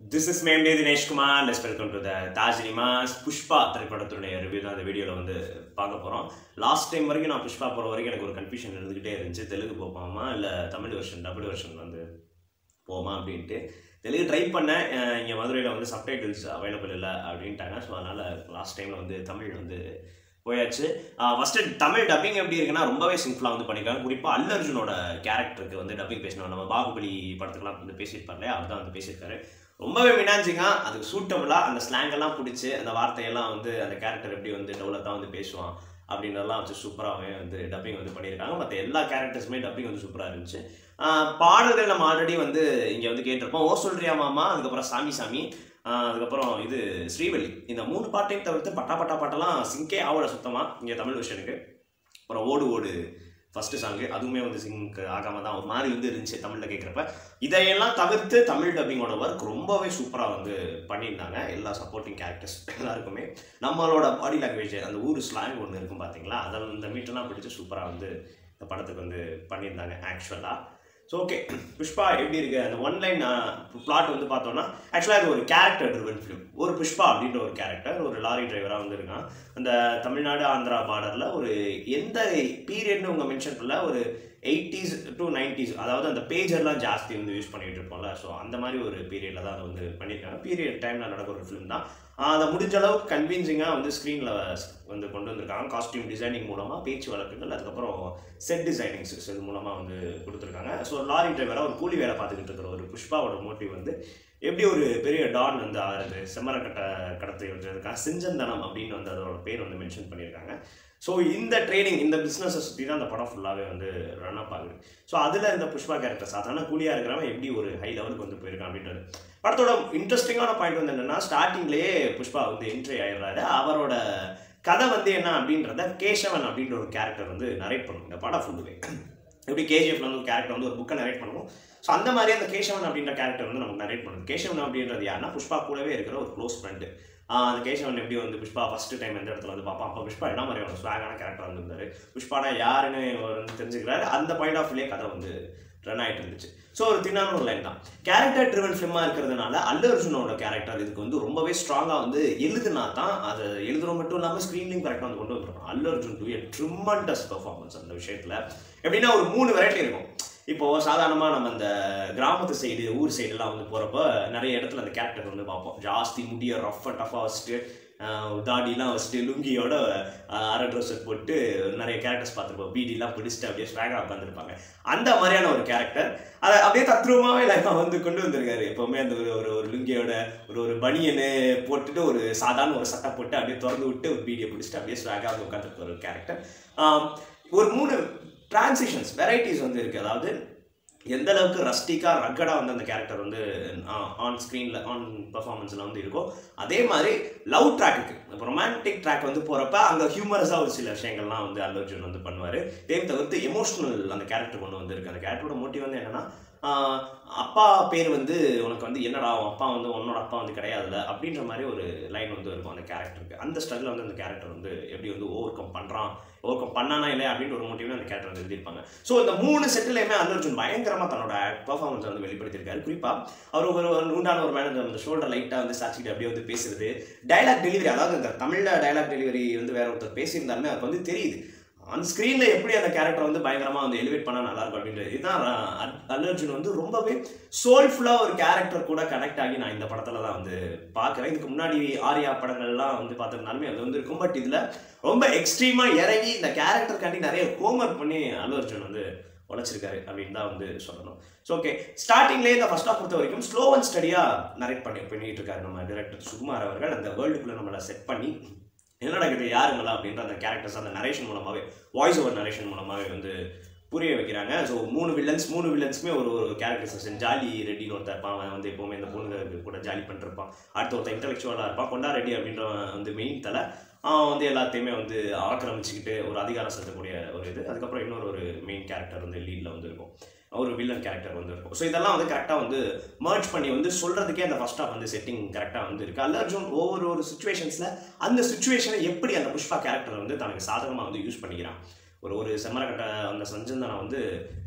this is ma'am day Dineshkumar less welcome to the Taj cinemas Pushpa திரைப்படத்துடைய review தான் அந்த வீடியோவில் வந்து பார்க்க போகிறோம் லாஸ்ட் டைம் வரைக்கும் நான் புஷ்பா போகிற வரைக்கும் எனக்கு ஒரு கன்ஃபியூஷன் இருந்துகிட்டே இருந்துச்சு தெலுங்கு போப்பாமா இல்லை தமிழ் வெர்ஷன் டபுள் வெர்ஷன் வந்து போமா அப்படின்ட்டு தெலுங்கு ட்ரை பண்ணேன் இங்கே மதுரையில் வந்து சப்டைட்டில்ஸ் அவைலபிள் இல்லை அப்படின்ட்டாங்க ஸோ அதனால் லாஸ்ட் டைமில் வந்து தமிழ் வந்து போயாச்சு ஃபஸ்ட்டு தமிழ் டப்பிங் எப்படி இருக்குன்னா ரொம்பவே சிம்பிளாக வந்து பண்ணியிருக்காங்க குறிப்பாக அல்லு அர்ஜுனோட கேரக்டருக்கு வந்து டப்பிங் பேசணும் நம்ம பாகுபலி படத்துக்குலாம் வந்து பேசியிருப்பார் இல்லையா அவர் தான் வந்து பேசியிருக்காரு ரொம்பவே மினாஞ்சிங்க அதுக்கு சூட்டபுளாக அந்த ஸ்லாங் எல்லாம் பிடிச்சி அந்த வார்த்தையெல்லாம் வந்து அந்த கேரக்டர் எப்படி வந்து டெவலப்பாக வந்து பேசுவான் அப்படின்றதெல்லாம் வச்சு சூப்பராகவே வந்து டப்பிங் வந்து பண்ணியிருக்காங்க மற்ற எல்லா கேரக்டர்ஸுமே டப்பிங் வந்து சூப்பராக இருந்துச்சு ஆஹ் பாடல்கள் நம்ம ஆல்ரெடி வந்து இங்கே வந்து கேட்டிருப்போம் ஓ சொல்றியா மாமா அதுக்கப்புறம் சாமி சாமி ஆஹ் அதுக்கப்புறம் இது ஸ்ரீவள்ளி இந்த மூணு பாட்டையும் தவிர்த்து பட்டா பட்டா பாட்டெல்லாம் சிங்கே ஆகல சுத்தமாக இங்கே தமிழ் விஷனுக்கு அப்புறம் ஓடு ஓடு ஃபஸ்ட்டு சாங்கு அதுவுமே வந்து சிங்க் ஆகாம தான் ஒரு மாதிரி வந்து இருந்துச்சு தமிழில் கேட்குறப்ப இதையெல்லாம் தவிர்த்து தமிழ் டப்பிங்கோட ஒர்க் ரொம்பவே சூப்பராக வந்து பண்ணியிருந்தாங்க எல்லா சப்போர்ட்டிங் கேரக்டர்ஸ் எல்லாருக்குமே நம்மளோட பாடி லாங்குவேஜ் அந்த ஊர் ஸ்லாங் ஒன்று இருக்கும் பார்த்தீங்களா அதில் இந்த மீட்டெல்லாம் பிடிச்சி சூப்பராக வந்து இந்த படத்துக்கு வந்து பண்ணியிருந்தாங்க ஆக்சுவலாக ஸோ ஓகே புஷ்பா எப்படி இருக்கு அந்த ஒன்லைன் பிளாட் வந்து பார்த்தோம்னா ஆக்சுவலாக இது ஒரு கேரக்டர் ட்ரிவன் ஃபிலிம் ஒரு புஷ்பா அப்படின்ற ஒரு கேரக்டர் ஒரு லாரி டிரைவராக வந்து இருக்கான் அந்த தமிழ்நாடு ஆந்திரா பார்டரில் ஒரு எந்த பீரியட்னு உங்கள் மென்ஷன் பண்ணல ஒரு எயிட்டிஸ் டு நைன்டிஸ் அதாவது அந்த பேஜர்லாம் ஜாஸ்தி வந்து யூஸ் பண்ணிட்டு இருப்போம்ல ஸோ அந்த மாதிரி ஒரு பீரியடில் தான் அதை வந்து பண்ணியிருக்காங்க பீரியட் டைமில் நடக்கிற ஒரு ஃபிலிம் தான் அதை முடிஞ்ச அளவுக்கு கன்வின்சிங்காக வந்து ஸ்க்ரீனில் வந்து கொண்டு வந்திருக்காங்க காஸ்டியூம் டிசைனிங் மூலமாக பேச்சு வழக்குகள் அதுக்கப்புறம் செட் டிசைனிங்ஸ் இது மூலமாக வந்து கொடுத்துருக்காங்க ஸோ லாரி டிரைவராக ஒரு கூலி வேலை பார்த்துக்கிட்டு இருக்கிற ஒரு புஷ்பாவோட மோட்டிவ் வந்து எப்படி ஒரு பெரிய டான் வந்து ஆறுது செம்மரக்கட்டை கடத்தை வச்சதுக்காக செஞ்சந்தனம் அப்படின்னு வந்து அதோட பேர் வந்து மென்ஷன் பண்ணியிருக்காங்க ஸோ இந்த ட்ரேடிங் இந்த பிஸ்னஸை சுற்றி தான் அந்த படம் ஃபுல்லாகவே வந்து ரன் அப் ஆகுது ஸோ அதில் இந்த புஷ்பா கேரக்டர் சாதாரண கூலியாக இருக்கிறவன் எப்படி ஒரு ஹை லெவலுக்கு வந்து போயிருக்கான் அப்படின்றது படத்தோட இன்ட்ரெஸ்டிங்கான பாயிண்ட் வந்து என்னென்னா ஸ்டார்டிங்லேயே புஷ்பா வந்து என்ட்ரி ஆயிடுறாரு அவரோட கதை வந்து என்ன அப்படின்றத கேசவன் அப்படின்ற ஒரு கேரக்டர் வந்து நரேட் பண்ணும் இந்த படம் ஃபுல்லுவே எப்படி கேஜிஎஃப்ல வந்து ஒரு கேரக்டர் வந்து ஒரு புக்கை நரேட் பண்ணுவோம் ஸோ அந்த மாதிரி அந்த கேசவன் அப்படின்ற கேரக்டர் வந்து நமக்கு நரேட் பண்ணுது கேசவன் அப்படின்றது யாருன்னா புஷ்பா கூடவே இருக்கிற ஒரு க்ளோஸ் ஃப்ரெண்டு அந்த கேசவன் எப்படி வந்து புஷ்பா ஃபர்ஸ்ட் டைம் எந்த இடத்துல வந்து பார்ப்பான் அப்போ புஷ்பா என்ன மாதிரி ஒரு ஸ்வாகான கேரக்டர் வந்திருந்தாரு புஷ்பானா யாருன்னு அவர் வந்து தெரிஞ்சுக்கிறாரு அந்த பாயிண்ட் ஆஃப் வியூலே கதை வந்து ரன் ஆகிட்டு இருந்துச்சு ஸோ ஒரு தின்னான ஒரு லைன் தான் கேரக்டர் ட்ரிவன் ஃபிலிமாக இருக்கிறதுனால அல்லு அர்ஜுனோட கேரக்டர் இதுக்கு வந்து ரொம்பவே ஸ்ட்ராங்காக வந்து எழுதுனா தான் அதை எழுதுறது மட்டும் இல்லாமல் ஸ்க்ரீன்லையும் கரெக்டாக வந்து கொண்டு வந்துருக்கோம் Allu Arjun do a tremendous performance அந்த விஷயத்தில் எப்படின்னா ஒரு மூணு வெரைட்டி இருக்கும் இப்போ சாதாரணமாக நம்ம இந்த கிராமத்து சைடு ஊர் சைடுலாம் வந்து போகிறப்ப நிறைய இடத்துல அந்த கேரக்டர் வந்து பார்ப்போம் ஜாஸ்தி முடிய ரஃப் அண்ட் டஃபாக வச்சுட்டு தாடிலாம் வச்சுட்டு லுங்கியோட அரை ட்ரெஸ் போட்டு நிறைய கேரக்டர்ஸ் பார்த்துருப்போம் பீடிலாம் பிடிச்சிட்டு அப்படியே ஸ்ட்ராங்காக உட்காந்துருப்பாங்க அந்த மாதிரியான ஒரு கேரக்டர் அதை அப்படியே தத்ரூபமாகவே லைஃபாக வந்து கொண்டு வந்திருக்காரு எப்போவுமே அந்த ஒரு ஒரு ஒரு லுங்கியோட ஒரு ஒரு பனியனு போட்டுட்டு ஒரு சாதாரண ஒரு சட்டை போட்டு அப்படியே திறந்து விட்டு ஒரு பீடியை பிடிச்சிட்டு அப்படியே ஸ்ட்ராங்காக வந்து உட்காந்துருக்க ஒரு கேரக்டர் ஒரு மூணு டிரான்சிஷன்ஸ் வெரைட்டிஸ் வந்து இருக்குது அதாவது எந்த அளவுக்கு ரஸ்டிக்காக ரக்கடாக வந்து அந்த கேரக்டர் வந்து ஆன் ஸ்க்ரீனில் ஆன் பர்ஃபார்மன்ஸில் வந்து இருக்கோ அதே மாதிரி லவ் ட்ராக்குக்கு இப்போ ரொமான்டிக் ட்ராக் வந்து போகிறப்ப அங்கே ஹியூமரஸாக ஒரு சில விஷயங்கள்லாம் வந்து அல்லு அர்ஜுன் வந்து பண்ணுவார் இதையும் தவிர்த்து எமோஷனல் அந்த கேரக்டர் கொண்டு வந்திருக்கு அந்த கேரக்டரோட மோட்டிவ் வந்து என்னென்னா அப்பா பேர் வந்து உனக்கு வந்து என்னடா அப்பா வந்து உன்னோட அப்பா வந்து கிடையாதுல்ல அப்படின்ற மாதிரி ஒரு லைன் வந்து இருக்கும் அந்த கேரக்டருக்கு அந்த ஸ்ட்ரகில் வந்து அந்த கேரக்டர் வந்து எப்படி வந்து ஓவர் கம் பண்ணுறான் ஓவர் கம் பண்ணானா இல்லை அப்படின்ற ஒரு மோட்டிவ் அந்த கேரக்டர் வந்து எழுதியிருப்பாங்க ஸோ இந்த மூணு செட்டிலையுமே அல்லு அர்ஜுன் பயங்கரமாக தன்னோட பர்ஃபார்மன்ஸ் வந்து வெளிப்படுத்தியிருக்காரு குறிப்பாக அவர் ஒரு உண்டான ஒரு மேனேஜர் அந்த ஷோல்டர் லைட்டாக வந்து சாச்சிக்கிட்டு அப்படியே வந்து பேசுறது டைலாக் டெலிவரி அதாவது இந்த தமிழில் டைலாக் டெலிவரி வந்து வேற ஒருத்தர் பேசியிருந்தாலுமே அதுக்கு வந்து தெரியுது ஆன் ஸ்க்ரீனில் எப்படி அந்த கேரக்டர் வந்து பயங்கரமாக வந்து எலிவேட் பண்ணால் நல்லாயிருக்கும் அப்படின்றது இதுதான் அல்லு அர்ஜுன் வந்து ரொம்பவே சோல்ஃபுல்லாக ஒரு கேரக்டர் கூட கனெக்ட் ஆகி நான் இந்த படத்தில் தான் வந்து பார்க்குறேன் இதுக்கு முன்னாடி ஆரியா படங்கள்லாம் வந்து பார்த்துருந்தாலுமே அது வந்து இருக்கும் பட் இதில் ரொம்ப எக்ஸ்ட்ரீமாக இறங்கி இந்த கேரக்டருக்காண்டி நிறைய ஹோம்ஒர்க் பண்ணி அல்லு அர்ஜுன் வந்து உழைச்சிருக்காரு அப்படின்னு தான் வந்து சொல்லணும் ஸோ ஓகே ஸ்டார்டிங்லேயே இந்த ஃபர்ஸ்ட் ஆஃப் பொறுத்த வரைக்கும் ஸ்லோ அண்ட் ஸ்டடியாக நரேட் பண்ணி பண்ணிட்டு இருக்காரு நம்ம டிரெக்டர் சுகுமார் அவர்கள் அந்த வேர்ல்டுக்குள்ளே நம்மளை செட் பண்ணி என்ன நடக்குது யாருங்களா அப்படின்ற அந்த கேரக்டர்ஸ் அந்த நரேஷன் மூலமாகவே வாய்ஸ் ஓவர் நரேஷன் மூலமாகவே வந்து புரிய வைக்கிறாங்க ஸோ மூணு வில்லன்ஸ் மூணு வில்லன்ஸுமே ஒரு ஒரு கேரக்டர் செஷன் ஜாலி ரெட்டின்னு ஒருத்தர் இருப்பான் அவன் வந்து எப்போவுமே இந்த பொண்ணுங்க கூட ஜாலி பண்ணிருப்பான் அடுத்த ஒருத்தர் இன்டலெக்சுவலாக இருப்பான் கொண்டா ரெட்டி அப்படின்றவன் வந்து மெயின் தலை அவன் வந்து எல்லாத்தையுமே வந்து ஆக்கிரமிச்சுக்கிட்டு ஒரு அதிகாரம் செலுத்தக்கூடிய ஒரு இது அதுக்கப்புறம் இன்னொரு ஒரு மெயின் கேரக்டர் வந்து லீடில் வந்து இருக்கும் ஒரு வில்லன் கேரக்டர் வந்து இருக்கும் ஸோ இதெல்லாம் வந்து கரெக்டாக வந்து மர்ச் பண்ணி வந்து சொல்கிறதுக்கே அந்த ஃபர்ஸ்ட் ஆஃப் வந்து செட்டிங் கரெக்டாக வந்து இருக்குது அல்ல அர்ஜுன் ஒவ்வொரு ஒரு சுச்சுவேஷன்ஸில் அந்த சுச்சுவேஷனை எப்படி அந்த புஷ்பா கேரக்டர் வந்து தனக்கு சாதகமாக வந்து யூஸ் பண்ணிக்கிறான் ஒரு ஒரு செம்மரக்கட்டை அந்த சஞ்சந்தனை வந்து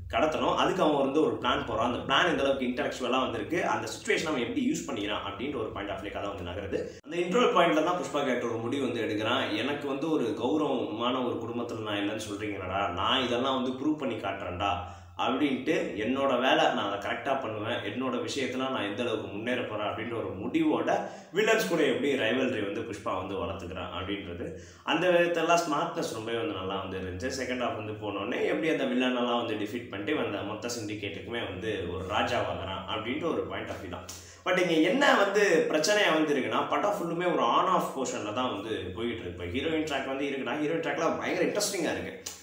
கடத்தணும் அதுக்கு அவன் வந்து ஒரு பிளான் போகிறான் அந்த பிளான் எந்த அளவுக்கு இன்டலெக்சுவலாக வந்திருக்கு அந்த சுச்சுவேஷன் அவன் எப்படி யூஸ் பண்ணிக்கிறான் அப்படின்ற ஒரு பாயிண்ட் ஆஃப் கதை வந்து நகருது அந்த இன்ட்ரோல் பாயிண்ட்ல தான் புஷ்பா கேரக்டர் ஒரு முடிவு வந்து எடுக்கிறான் எனக்கு வந்து ஒரு கௌரவமான ஒரு குடும்பத்தில் நான் இல்லைன்னு சொல்றீங்கடா நான் இதெல்லாம் வந்து ப்ரூவ் பண்ணி காட்டுறேன்டா அப்படின்ட்டு என்னோட வேலை நான் அதை கரெக்டாக பண்ணுவேன் என்னோட விஷயத்துல நான் எந்த அளவுக்கு முன்னேற போகிறேன் அப்படின்ற ஒரு முடிவோட வில்லன்ஸ் கூட எப்படி ரைவல்ரி வந்து புஷ்பா வந்து வளர்த்துக்கிறான் அப்படின்றது அந்த விதத்தெல்லாம் ஸ்மார்ட்னஸ் ரொம்பவே வந்து நல்லா வந்து இருந்துச்சு செகண்ட் ஹாஃப் வந்து போனோடனே எப்படி அந்த வில்லனெல்லாம் வந்து டிஃபீட் பண்ணிட்டு அந்த மொத்த சிண்டிகேட்டுக்குமே வந்து ஒரு ராஜாவாகிறான் அப்படின்ட்டு ஒரு பாயிண்ட் ஆஃப் வியூ தான் பட் இங்கே என்ன வந்து பிரச்சனையாக வந்து இருக்குன்னா படம் ஃபுல்லுமே ஒரு ஆன் ஆஃப் போர்ஷனில் தான் வந்து போயிட்டு இருக்கு இப்போ ஹீரோயின் ட்ராக் வந்து இருக்குன்னா ஹீரோயின் ட்ராக்ல பயங்கர இன்ட்ரெஸ்டிங்காக இருக்குது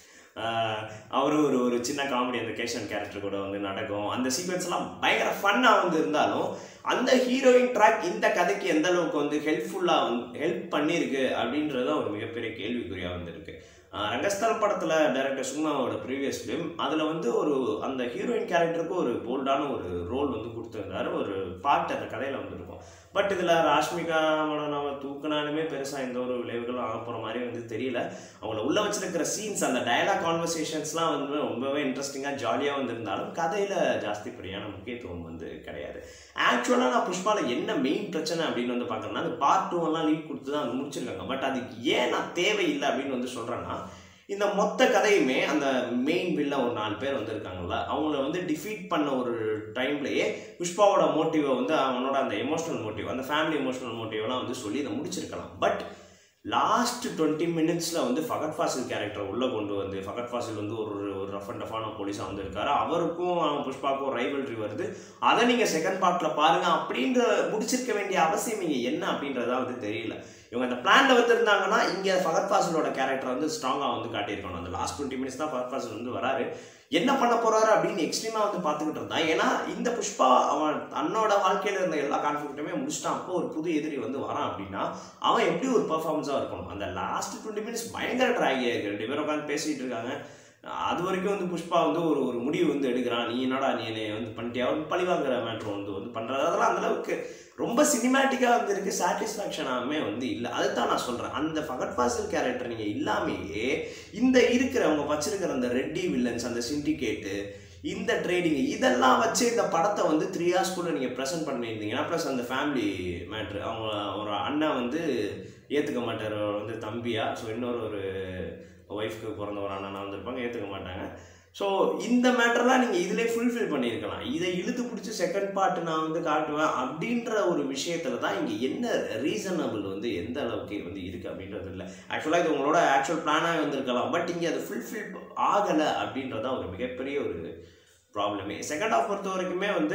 அவரு ஒரு ஒரு சின்ன காமெடி அந்த கேஷன் கேரக்டர் கூட வந்து நடக்கும் அந்த சீக்வன்ஸ்லாம் பயங்கர ஃபன்னாக வந்து இருந்தாலும் அந்த ஹீரோயின் ட்ராக் இந்த கதைக்கு எந்த அளவுக்கு வந்து ஹெல்ப்ஃபுல்லாக வந்து ஹெல்ப் பண்ணியிருக்கு அப்படின்றது தான் ஒரு மிகப்பெரிய கேள்விக்குறியாக வந்திருக்கு ரங்கஸ்தல் படத்தில் டைரக்டர் சுகுமாவோட ப்ரீவியஸ் ஃபிலிம் அதில் வந்து ஒரு அந்த ஹீரோயின் கேரக்டருக்கு ஒரு போல்டான ஒரு ரோல் வந்து கொடுத்துருந்தாரு ஒரு பாட்டு அந்த கதையில் வந்துருக்கும் பட் இதில் ராஷ்மிகா மனோனாவை தூக்கினாலுமே பெருசாக எந்த ஒரு விளைவுகளும் ஆக போகிற மாதிரி வந்து தெரியல அவங்கள உள்ள வச்சிருக்கிற சீன்ஸ் அந்த டயலாக் கான்வர்சேஷன்ஸ்லாம் வந்து ரொம்பவே இன்ட்ரெஸ்டிங்காக ஜாலியாக வந்திருந்தாலும் கதையில் ஜாஸ்திப்படியான முக்கியத்துவம் வந்து கிடையாது ஆக்சுவலாக நான் புஷ்பாவில் என்ன மெயின் பிரச்சனை அப்படின்னு வந்து பார்க்குறேன்னா அந்த பார்ட் டூ எல்லாம் லீட் கொடுத்து தான் வந்து முடிச்சிருக்காங்க பட் அதுக்கு ஏன் நான் தேவையில்லை அப்படின்னு வந்து சொல்கிறேன்னா இந்த மொத்த கதையுமே அந்த மெயின் வில்ல ஒரு நாலு பேர் வந்திருக்காங்கல்ல அவங்கள வந்து டிஃபீட் பண்ண ஒரு டைம்லயே புஷ்பாவோட மோட்டிவை வந்து அவனோட அந்த எமோஷனல் மோட்டிவ் அந்த ஃபேமிலி எமோஷனல் மோட்டிவ்லாம் வந்து சொல்லி இதை முடிச்சிருக்கலாம் பட் லாஸ்ட் டுவெண்ட்டி மினிட்ஸில் வந்து ஃபகத் ஃபாசில் கேரக்டர் உள்ளே கொண்டு வந்து ஃபகத் ஃபாசில் வந்து ஒரு ஒரு ரஃப் அண்ட் டஃபான போலீஸாக வந்திருக்காரு அவருக்கும் அவன் புஷ்பாவுக்கும் ரைவல்ரி வருது அதை நீங்கள் செகண்ட் பார்ட்டில் பாருங்கள் அப்படின்ற முடிச்சிருக்க வேண்டிய அவசியம் இங்கே என்ன அப்படின்றதா வந்து தெரியல இவங்க அந்த பிளான்ல வந்திருந்தாங்கன்னா இங்கே ஃபகத் ஃபாசிலோட கேரக்டர் வந்து ஸ்ட்ராங்காக வந்து காட்டியிருக்கணும் அந்த லாஸ்ட் டுவெண்ட்டி மினிட்ஸ் தான் ஃபகத் ஃபாசில் வந்து வராரு என்ன பண்ண போறாரு அப்படின்னு எக்ஸ்ட்ரீமாக வந்து பார்த்துக்கிட்டு இருந்தான் ஏன்னா இந்த புஷ்பா அவன் தன்னோட வாழ்க்கையில் இருந்த எல்லா கான்ஃபிளிக்ட்டுமே முடிச்சிட்டான் அப்போ ஒரு புது எதிரி வந்து வரான் அப்படின்னா அவன் எப்படி ஒரு பர்ஃபார்மன்ஸாக இருக்கணும் அந்த லாஸ்ட் டுவெண்ட்டி மினிட்ஸ் பயங்கர ட்ராகியாக இருக்கு ரெண்டு பேரும் உட்காந்து பேசிகிட்டு இருக்காங்க அது வரைக்கும் வந்து புஷ்பா வந்து ஒரு ஒரு முடிவு வந்து எடுக்கிறான் நீ என்னடா நீ என்னை வந்து பண்ணிட்டியா வந்து பழி வாங்குற மேட்ரு வந்து வந்து பண்ணுறது அதெல்லாம் அந்த அளவுக்கு ரொம்ப சினிமேட்டிக்காக வந்து இருக்கு சாட்டிஸ்ஃபேக்ஷனாகவே வந்து இல்லை அதுதான் நான் சொல்கிறேன் அந்த ஃபகட் ஃபாசில் கேரக்டர் நீங்கள் இல்லாமையே இந்த இருக்கிறவங்க வச்சிருக்கிற அந்த ரெட்டி வில்லன்ஸ் அந்த சிண்டிகேட்டு இந்த ட்ரேடிங் இதெல்லாம் வச்சு இந்த படத்தை வந்து த்ரீ ஹார்ஸ்குள்ளே நீங்கள் ப்ரெசென்ட் பண்ணியிருந்தீங்கன்னா ப்ளஸ் அந்த ஃபேமிலி மேட்ரு அவங்க ஒரு அண்ணன் வந்து ஏற்றுக்க மாட்டார் வந்து தம்பியா ஸோ இன்னொரு ஒரு ஒய்ஃப்க்கு பிறந்த ஒரு அண்ணனா வந்திருப்பாங்க ஏற்றுக்க மாட்டாங்க ஸோ இந்த மேட்டர்லாம் நீங்கள் இதிலே ஃபுல்ஃபில் பண்ணியிருக்கலாம் இதை இழுத்து பிடிச்சி செகண்ட் பார்ட் நான் வந்து காட்டுவேன் அப்படின்ற ஒரு விஷயத்தில் தான் இங்கே என்ன ரீசனபிள் வந்து எந்த அளவுக்கு வந்து இருக்குது அப்படின்றது இல்லை ஆக்சுவலாக இது உங்களோட ஆக்சுவல் பிளானாக வந்திருக்கலாம் பட் இங்கே அது ஃபுல்ஃபில் ஆகலை அப்படின்றதான் ஒரு மிகப்பெரிய ஒரு ப்ராப்ளமே செகண்ட் ஹாஃப் பொறுத்த வரைக்குமே வந்து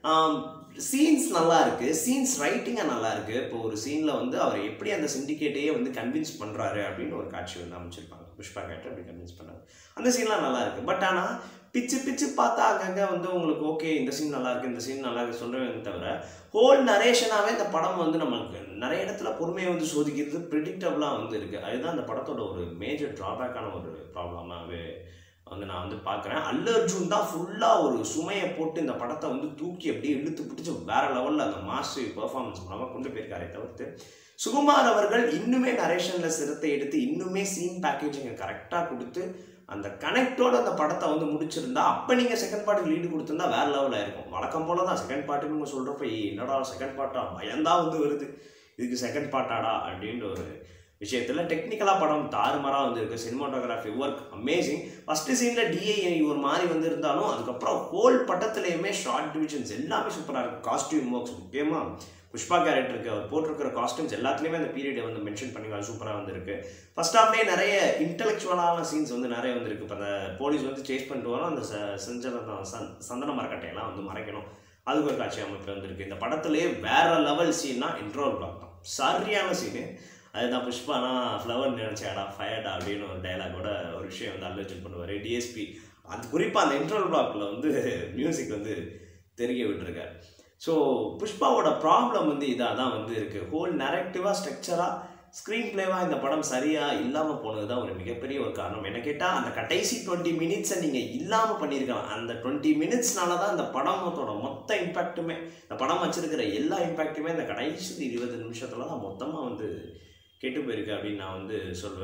சீன்ஸ் நல்லா இருக்கு சீன்ஸ் ரைட்டிங்காக நல்லா இருக்கு இப்போ ஒரு சீனில் வந்து அவர் எப்படி அந்த சிண்டிகேட்டையே வந்து கன்வின்ஸ் பண்ணுறாரு அப்படின்னு ஒரு காட்சி வந்து அமைச்சிருப்பாங்க புஷ்பா கேட்டு அப்படி கன்வின்ஸ் பண்ணாரு அந்த சீன்லாம் நல்லா இருக்கு பட் ஆனால் பிச்சு பிச்சு பார்த்தா அங்கங்கே வந்து உங்களுக்கு ஓகே இந்த சீன் நல்லா இருக்கு இந்த சீன் நல்லா இருக்கு சொல்கிறேன் தவிர ஹோல் நரேஷனாகவே இந்த படம் வந்து நம்மளுக்கு நிறைய இடத்துல பொறுமையை வந்து சோதிக்கிறது ப்ரிடிக்டபுளாக வந்து இருக்கு அதுதான் அந்த படத்தோட ஒரு மேஜர் ட்ராபேக்கான ஒரு ப்ராப்ளமாகவே வந்து நான் வந்து பார்க்குறேன் அல்லு அர்ஜுன் தான் ஃபுல்லாக ஒரு சுமையை போட்டு இந்த படத்தை வந்து தூக்கி அப்படியே இழுத்து பிடிச்சி வேற லெவலில் அந்த மாஸ்டர் பெர்ஃபார்மன்ஸ் மூலமாக கொண்டு போயிருக்காரே தவிர்த்து சுகுமார் அவர்கள் இன்னுமே நரேஷனில் சிரத்தை எடுத்து இன்னுமே சீன் பேக்கேஜிங்கை கரெக்டாக கொடுத்து அந்த கனெக்டோட அந்த படத்தை வந்து முடிச்சிருந்தா அப்போ நீங்கள் செகண்ட் பார்ட்டுக்கு லீடு கொடுத்துருந்தா வேற லெவலில் இருக்கும் வழக்கம் போல தான் செகண்ட் பார்ட்டுக்கு நீங்கள் சொல்கிறப்ப என்னடா செகண்ட் பார்ட்டா பயந்தா வந்து வருது இதுக்கு செகண்ட் பார்ட்டாடா அப்படின்ற ஒரு விஷயத்தில் டெக்னிக்கலாக படம் தாறுமாறாக வந்திருக்கு சினிமாட்டோகிராஃபி ஒர்க் அமேசிங் ஃபஸ்ட்டு சீனில் டிஐ ஒரு மாதிரி வந்து இருந்தாலும் அதுக்கப்புறம் ஹோல் பட்டத்துலேயுமே ஷார்ட் டிவிஷன்ஸ் எல்லாமே சூப்பராக இருக்குது காஸ்டியூம் ஒர்க்ஸ் முக்கியமாக புஷ்பா கேரக்டருக்கு அவர் போட்டிருக்கிற காஸ்டியூம்ஸ் எல்லாத்துலேயுமே அந்த பீரியடை வந்து மென்ஷன் பண்ணி சூப்பராக வந்திருக்கு ஃபர்ஸ்ட் ஹாஃப்லேயே நிறைய இன்டெலெக்சுவலான சீன்ஸ் வந்து நிறைய வந்திருக்கு இப்போ அந்த போலீஸ் வந்து சேஸ் பண்ணிட்டு வரோம் அந்த செஞ்சன சந்தன மரக்கட்டையெல்லாம் வந்து மறைக்கணும் அதுக்கு ஒரு காட்சி அமைப்பு வந்திருக்கு இந்த படத்துலேயே வேற லெவல் சீன்னா இன்ட்ரோல் பிளாக் தான் சரியான சீனு அதுதான் புஷ்பானா ஃப்ளவர் நினைச்சாடா ஃபயர்டா அப்படின்னு ஒரு டைலாகோட ஒரு விஷயம் வந்து அல்லர்ஜன் பண்ணுவார் டிஎஸ்பி அது குறிப்பாக அந்த இன்ட்ரோல் பிளாக்ல வந்து மியூசிக் வந்து தெரிய விட்டுருக்காரு ஸோ புஷ்பாவோட ப்ராப்ளம் வந்து இதாக தான் வந்து இருக்குது ஹோல் நரேட்டிவாக ஸ்ட்ரக்சராக ஸ்க்ரீன் பிளேவாக இந்த படம் சரியாக இல்லாமல் போனது தான் ஒரு மிகப்பெரிய ஒரு காரணம் என்ன கேட்டால் அந்த கடைசி டுவெண்ட்டி மினிட்ஸை நீங்கள் இல்லாமல் பண்ணியிருக்கலாம் அந்த டுவெண்ட்டி மினிட்ஸ்னால தான் இந்த படமத்தோட மொத்த இம்பேக்ட்டுமே இந்த படம் வச்சிருக்கிற எல்லா இம்பேக்ட்டுமே இந்த கடைசி இருபது நிமிஷத்தில் தான் மொத்தமாக வந்து கெட்டு போயிருக்கு அப்படின்னு நான் வந்து சொல்லுவேன்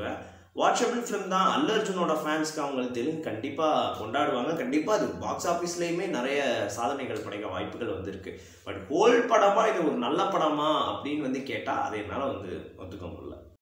வாட்சபிள் ஃபிலிம் தான் அல்லு அர்ஜுனோட ஃபேன்ஸ்க்கு அவங்களுக்கு தெலுங்கு கண்டிப்பாக கொண்டாடுவாங்க கண்டிப்பாக அது பாக்ஸ் ஆஃபீஸ்லேயுமே நிறைய சாதனைகள் படைக்க வாய்ப்புகள் வந்திருக்கு பட் ஹோல் படமாக இது ஒரு நல்ல படமா அப்படின்னு வந்து கேட்டால் அதை என்னால் வந்து ஒத்துக்க முடியல